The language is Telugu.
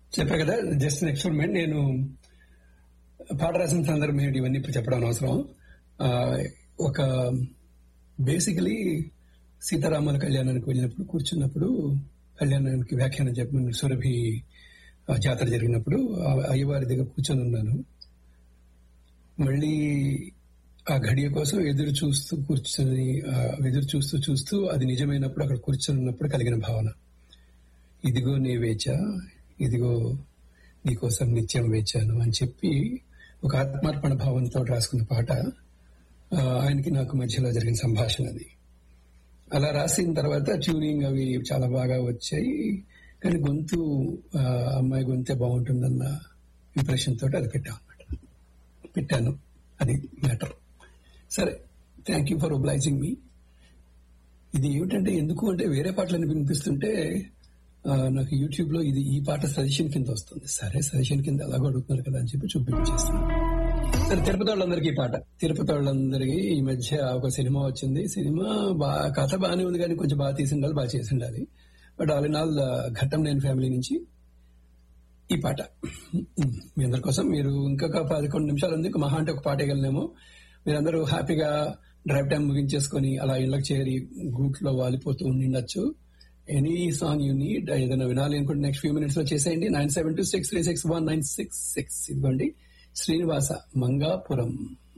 చెప్పా కదా జస్ట్ ఎక్స్పెరిమెంట్ నేను పాట రాసిన సందర్భం ఏంటి ఇవన్నీ ఇప్పుడు చెప్పడం అవసరం ఆ, ఒక బేసికలీ సీతారాముల కళ్యాణానికి వెళ్ళినప్పుడు కూర్చున్నప్పుడు కళ్యాణానికి వ్యాఖ్యానం చెప్పిన సురభి ఆ, జాతర జరిగినప్పుడు ఆ అయ్యవారి దగ్గర కూర్చొని ఉన్నాను మళ్ళీ ఆ ఘడియ కోసం ఎదురు చూస్తూ కూర్చొని ఆ, ఎదురు చూస్తూ చూస్తూ అది నిజమైనప్పుడు అక్కడ కూర్చొని ఉన్నప్పుడు కలిగిన భావన ఇదిగో నీ వేచా ఇదిగో నీకోసం నిత్యం వేచాను అని చెప్పి ఒక ఆత్మార్పణ భావంతో రాసుకున్న పాట ఆ, ఆయనకి నాకు మధ్యలో జరిగిన సంభాషణ అది అలా రాసిన తర్వాత ట్యూనింగ్ అవి చాలా బాగా వచ్చాయి కానీ గొంతు ఆ, అమ్మాయి గొంతే బాగుంటుందన్న ఇంప్రెషన్ తోటి అది పెట్టాం అనమాట పెట్టాను అది మ్యాటర్ సరే థ్యాంక్ యూ ఫర్ ఒబ్లైజింగ్ మీ ఇది ఏమిటంటే ఎందుకు అంటే వేరే పాటలను వినిపిస్తుంటే ఆ, నాకు యూట్యూబ్ లో ఇది ఈ పాట సజెషన్ కింద వస్తుంది సరే సజెషన్ కింద అలాగో అడుగుతున్నారు కదా అని చెప్పి చూపించేస్తాను సరే తిరుపతి వాళ్ళందరికీ ఈ పాట తిరుపతి వాళ్ళందరికీ ఈ మధ్య ఒక సినిమా వచ్చింది సినిమా బా కథ బాగానే ఉంది కానీ కొంచెం బాగా తీసి ఉండాలి బాగా చేసి ఉండాలి బట్ ఆల్ ఇన్ ఆల్ ఘట్టం లేని ఫ్యామిలీ నుంచి ఈ పాట మీ అందరి కోసం మీరు ఇంకొక పదకొండు నిమిషాలు ఉంది ఇంక మహా అంటే ఒక పాట వేయగలనేమో మీరందరూ హ్యాపీగా డ్రైవ్ టైం ముగించేసుకొని అలా ఇళ్ళకి చేరి గూట్లో వాలిపోతూ ఉండిండొచ్చు ఎనీ సాంగ్ యూ నీడ్ ఏదైనా వినాలి అనుకుంటే నెక్స్ట్ ఫ్యూ మినిట్స్ లో చేసేయండి nine seven two six three six one nine six six ఇదిగోండి శ్రీనివాస మంగాపురం